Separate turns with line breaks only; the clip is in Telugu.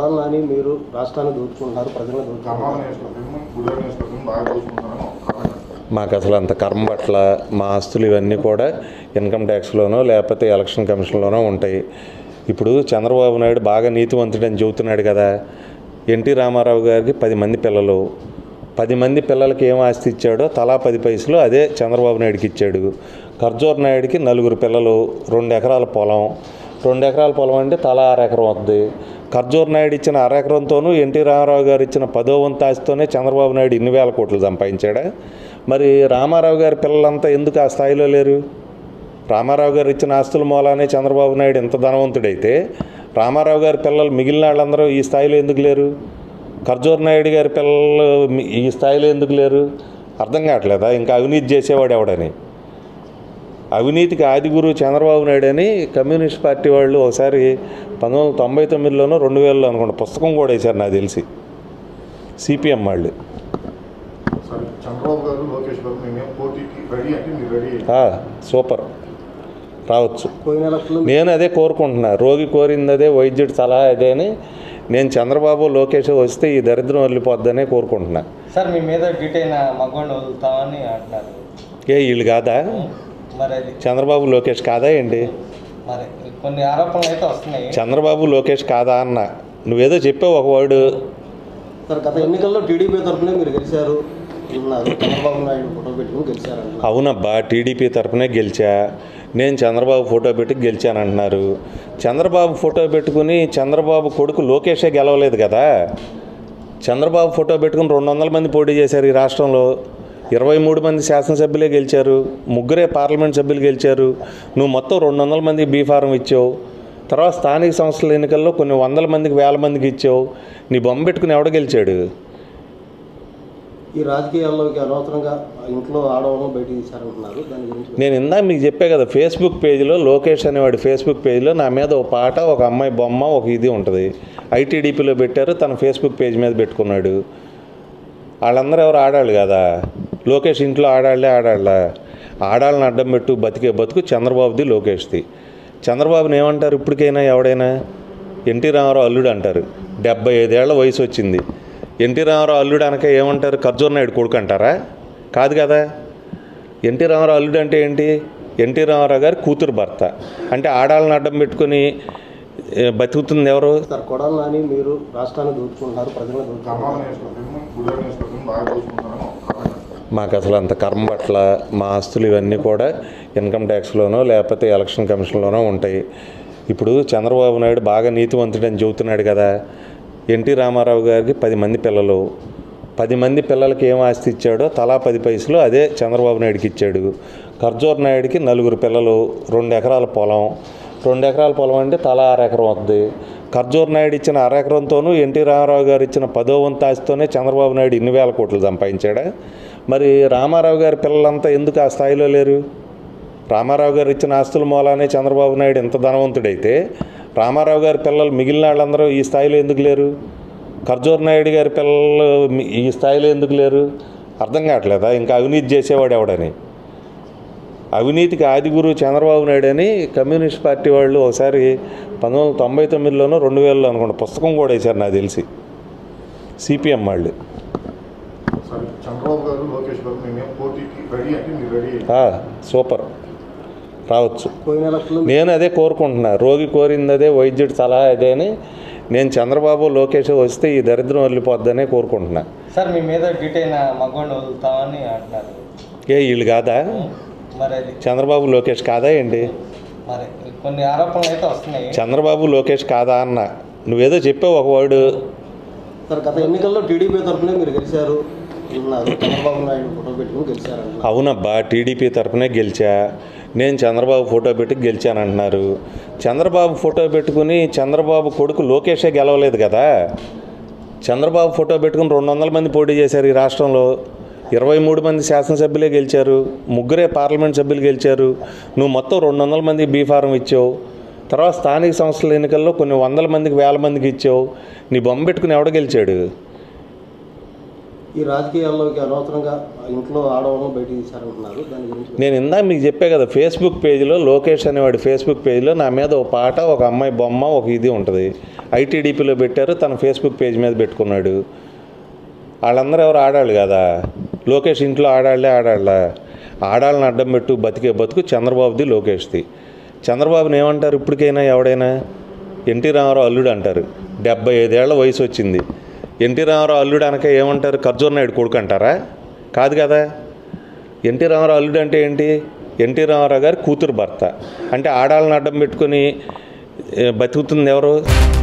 కొడాలి నాని మీరు రాష్ట్రాన్ని దోచుకుంటున్నారు ప్రజలను దోచుకుంటున్నారు
ఖమ్మాల నియోజకవర్గం గుడివాడ నియోజకవర్గం బాగా చూసుకుంటున్నాను కామెంట్
మాకు అసలు అంత కర్మ పట్ల మా ఆస్తులు ఇవన్నీ కూడా ఇన్కమ్ ట్యాక్స్లోనో లేకపోతే ఎలక్షన్ కమిషన్లోనో ఉంటాయి ఇప్పుడు చంద్రబాబు నాయుడు బాగా నీతివంతుడని చెబుతున్నాడు కదా ఎన్టీ రామారావు గారికి పది మంది పిల్లలు పది మంది పిల్లలకి ఏం ఆస్తి ఇచ్చాడో తలా పది పైసలు అదే చంద్రబాబు నాయుడుకి ఇచ్చాడు ఖర్జూర్ నాయుడికి నలుగురు పిల్లలు రెండు ఎకరాల పొలం రెండు ఎకరాల పొలం అంటే తలా అర ఎకరం వస్తుంది ఖర్జూర్ నాయుడు ఇచ్చిన అర ఎకరంతోనూ ఎన్టీ రామారావు గారు ఇచ్చిన పదో వంతు ఆస్తితోనే చంద్రబాబు నాయుడు ఇన్ని వేల కోట్లు సంపాదించాడా మరి రామారావు గారి పిల్లలంతా ఎందుకు ఆ స్థాయిలో లేరు రామారావు గారు ఇచ్చిన ఆస్తుల మూలానే చంద్రబాబు నాయుడు ఎంత ధనవంతుడైతే రామారావు గారి పిల్లలు మిగిలిన వాళ్ళందరూ ఈ స్థాయిలో ఎందుకు లేరు ఖర్జూర్ నాయుడు గారి పిల్లలు మీ- ఈ స్థాయిలో ఎందుకు లేరు అర్థం కావట్లేదా ఇంకా అవినీతి చేసేవాడు ఎవడని అవినీతికి ఆది గురువు చంద్రబాబు నాయుడు అని కమ్యూనిస్ట్ పార్టీ వాళ్ళు ఒకసారి పంతొమ్మిది వందల తొంభై తొమ్మిదిలోనో రెండు వేలలో అనుకుంటా పుస్తకం కూడా వేశారు నాకు తెలిసి సిపిఎం వాళ్ళు
సరే చంద్రబాబు గారు లోకేష్ గారు మేమేం పోటీకి రెడీ అంటే మీరు రెడీ
ఆ, సూపర్ రావచ్చు
పోయిన ఎలక్షన్లో
నేను అదే కోరుకుంటున్నా రోగి కోరింది అదే వైద్యుడి సలహా అదే అని నేను చంద్రబాబు లోకేష్ వస్తే ఈ దరిద్రం వెళ్ళిపోద్దనే కోరుకుంటున్నా
సార్ మీ మీద డీటెయిన్ మగ్గోండి వదులుతామని అంటున్నారు
ఏ వీళ్ళు కాదా
మరి అది
చంద్రబాబు లోకేష్ కాదా ఏంటి
మరి కొన్ని ఆరోపణలు అయితే వస్తున్నాయి
చంద్రబాబు లోకేష్ కాదా అన్న నువ్వేదో చెప్పావు ఒక వర్డు
సార్ గత ఎన్నికల్లో టీడీపీ తరఫునే మీరు గెలిచారు అన్నారు చంద్రబాబు నాయుడు ఫోటో పెట్టుకుని గెలిచారంటున్నారు
అవునబ్బా టీడీపీ తరపునే గెలిచా నేను చంద్రబాబు ఫోటో పెట్టి గెలిచానంటున్నారు చంద్రబాబు ఫోటో పెట్టుకుని చంద్రబాబు కొడుకు లోకేషే గెలవలేదు కదా చంద్రబాబు ఫోటో పెట్టుకుని రెండు వందల మంది పోటీ చేశారు ఈ రాష్ట్రంలో ఇరవై మూడు మంది శాసనసభ్యులే గెలిచారు ముగ్గురే పార్లమెంట్ సభ్యులు గెలిచారు నువ్వు మొత్తం రెండు వందల మందికి బీ ఫారం ఇచ్చావు తర్వాత స్థానిక సంస్థల ఎన్నికల్లో కొన్ని వందల మందికి వేల మందికి ఇచ్చావు నీ బొమ్మ పెట్టుకుని ఎవడ గెలిచాడు
ఈ రాజకీయాల్లోకి అనవసరంగా ఇంట్లో ఆడవాళ్ళను బయట తీశారంటున్నారు దాని గురించి
నేను ఇందాక మీకు చెప్పే కదా ఫేస్బుక్ పేజీలో లోకేష్ అనేవాడి ఫేస్బుక్ పేజీలో నా మీద ఒక పాట ఒక అమ్మాయి బొమ్మ ఒక ఇది ఉంటుంది ఐటీడీపీలో పెట్టారు తన ఫేస్బుక్ పేజ్ మీద పెట్టుకున్నాడు వాళ్ళందరూ ఎవరు ఆడాళ్ళు కదా లోకేష్ ఇంట్లో ఆడాళ్ళే ఆడాళ్ళ ఆడాళ్ళని అడ్డం పెట్టు బతికే బతుకు చంద్రబాబుది లోకేష్ది చంద్రబాబుని ఏమంటారు ఇప్పటికైనా ఎవడైనా ఎన్టీ రామారావు అల్లుడు అంటారు డెబ్బై ఐదేళ్ల వయసు వచ్చింది ఎన్టీ రామారావు అల్లుడు అనక ఏమంటారు ఖర్జూర్ నాయుడు కొడుకు అంటారా కాదు కదా ఎన్టీ రామారావు అల్లుడు అంటే ఏంటి ఎన్టీ రామారావు గారి కూతురు భర్త అంటే ఆడాళ్ళని అడ్డం పెట్టుకొని ఏ, బతుకుతుంది ఎవరు
సార్ కొడాలి నాని మీరు రాష్ట్రాన్ని దోచుకుంటున్నారు ప్రజలను
ఖమ్మాల
దోచుకుంటున్నారు
నియోజకవర్గం గుడివాడ నియోజకవర్గం బాగా చూసుకుంటున్నాను కామెంట్
మాకు అసలు అంత కర్మ పట్ల మా ఆస్తులు ఇవన్నీ కూడా ఇన్కమ్ ట్యాక్స్లోనో లేకపోతే ఎలక్షన్ కమిషన్లోనో ఉంటాయి ఇప్పుడు చంద్రబాబు నాయుడు బాగా నీతివంతుడని చెబుతున్నాడు కదా ఎన్టీ రామారావు గారికి పది మంది పిల్లలు పది మంది పిల్లలకి ఏం ఆస్తి ఇచ్చాడో తలా పది పైసలు అదే చంద్రబాబు నాయుడుకి ఇచ్చాడు ఖర్జూర్ నాయుడికి నలుగురు పిల్లలు రెండు ఎకరాల పొలం రెండు ఎకరాల పొలం అంటే తలా అర ఎకరం వస్తుంది ఖర్జూర్ నాయుడు ఇచ్చిన అర ఎకరంతోనూ ఎన్టీ రామారావు గారు ఇచ్చిన పదో వంతు ఆస్తితోనే చంద్రబాబు నాయుడు ఇన్ని వేల కోట్లు సంపాదించాడా మరి రామారావు గారి పిల్లలంతా ఎందుకు ఆ స్థాయిలో లేరు రామారావు గారు ఇచ్చిన ఆస్తుల మూలానే చంద్రబాబు నాయుడు ఎంత ధనవంతుడైతే రామారావు గారి పిల్లలు మిగిలిన వాళ్ళందరూ ఈ స్థాయిలో ఎందుకు లేరు ఖర్జూర్ నాయుడు గారి పిల్లలు మీ- ఈ స్థాయిలో ఎందుకు లేరు అర్థం కావట్లేదా ఇంకా అవినీతి చేసేవాడు ఎవడని అవినీతికి ఆది గురువు చంద్రబాబు నాయుడు అని కమ్యూనిస్ట్ పార్టీ వాళ్ళు ఒకసారి పంతొమ్మిది వందల తొంభై తొమ్మిదిలోనో రెండు వేలలో అనుకుంటా పుస్తకం కూడా వేశారు నాకు తెలిసి సిపిఎం వాళ్ళు
సరే చంద్రబాబు గారు లోకేష్ గారు మేమేం పోటీకి రెడీ అంటే మీరు రెడీ
ఆ, సూపర్ రావచ్చు
పోయిన ఎలక్షన్లో
నేను అదే కోరుకుంటున్నా రోగి కోరింది అదే వైద్యుడి సలహా అదే అని నేను చంద్రబాబు లోకేష్ వస్తే ఈ దరిద్రం వెళ్ళిపోద్దనే కోరుకుంటున్నా
సార్ మీ మీద డీటెయిన్ మగ్గోండి వదులుతామని అంటున్నారు
ఏ వీళ్ళు కాదా
మరి అది
చంద్రబాబు లోకేష్ కాదా ఏంటి
మరి కొన్ని ఆరోపణలు అయితే వస్తున్నాయి
చంద్రబాబు లోకేష్ కాదా అన్న నువ్వేదో చెప్పావు ఒక వర్డు
సార్ గత ఎన్నికల్లో టీడీపీ తరఫునే మీరు గెలిచారు అన్నారు చంద్రబాబు నాయుడు ఫోటో పెట్టుకుని గెలిచారంటున్నారు
అవునబ్బా టీడీపీ తరపునే గెలిచా నేను చంద్రబాబు ఫోటో పెట్టి గెలిచానంటున్నారు చంద్రబాబు ఫోటో పెట్టుకుని చంద్రబాబు కొడుకు లోకేషే గెలవలేదు కదా చంద్రబాబు ఫోటో పెట్టుకుని రెండు వందల మంది పోటీ చేశారు ఈ రాష్ట్రంలో ఇరవై మూడు మంది శాసనసభ్యులే గెలిచారు ముగ్గురే పార్లమెంట్ సభ్యులు గెలిచారు నువ్వు మొత్తం రెండు వందల మందికి బీ ఫారం ఇచ్చావు తర్వాత స్థానిక సంస్థల ఎన్నికల్లో కొన్ని వందల మందికి వేల మందికి ఇచ్చావు నీ బొమ్మ పెట్టుకుని ఎవడ గెలిచాడు
ఈ ఈ రాజకీయాల్లోకి అనవసరంగా ఇంట్లో ఆడవాళ్ళను బయటికి తీశారంటున్నారు దాని గురించి
నేను ఇందా మీకు చెప్పే కదా ఫేస్బుక్ పేజీలో లోకేష్ అనేవాడి ఫేస్బుక్ పేజీలో నా మీద ఒక పాట ఒక అమ్మాయి బొమ్మ ఒక ఇది ఉంటుంది ఐటీడీపీలో పెట్టారు తన ఫేస్బుక్ పేజ్ మీద పెట్టుకున్నాడు వాళ్ళందరూ ఎవరు ఆడాళ్ళు కదా లోకేష్ ఇంట్లో ఆడాళ్ళే ఆడాళ్ళ ఆడాళ్ళని అడ్డం పెట్టు బతికే బతుకు చంద్రబాబుది లోకేష్ది చంద్రబాబుని ఏమంటారు ఇప్పటికైనా ఎవడైనా ఎన్టీ రామారావు అల్లుడు అంటారు డెబ్బై ఐదేళ్ల వయసు వచ్చింది ఎన్టీ రామారావు అల్లుడు అనక ఏమంటారు ఖర్జూర్ నాయుడు కొడుకు అంటారా కాదు కదా ఎన్టీ రామారావు అల్లుడు అంటే ఏంటి ఎన్టీ రామారావు గారి కూతురు భర్త అంటే ఆడాళ్ళని అడ్డం పెట్టుకొని ఏ, బతుకుతుంది ఎవరు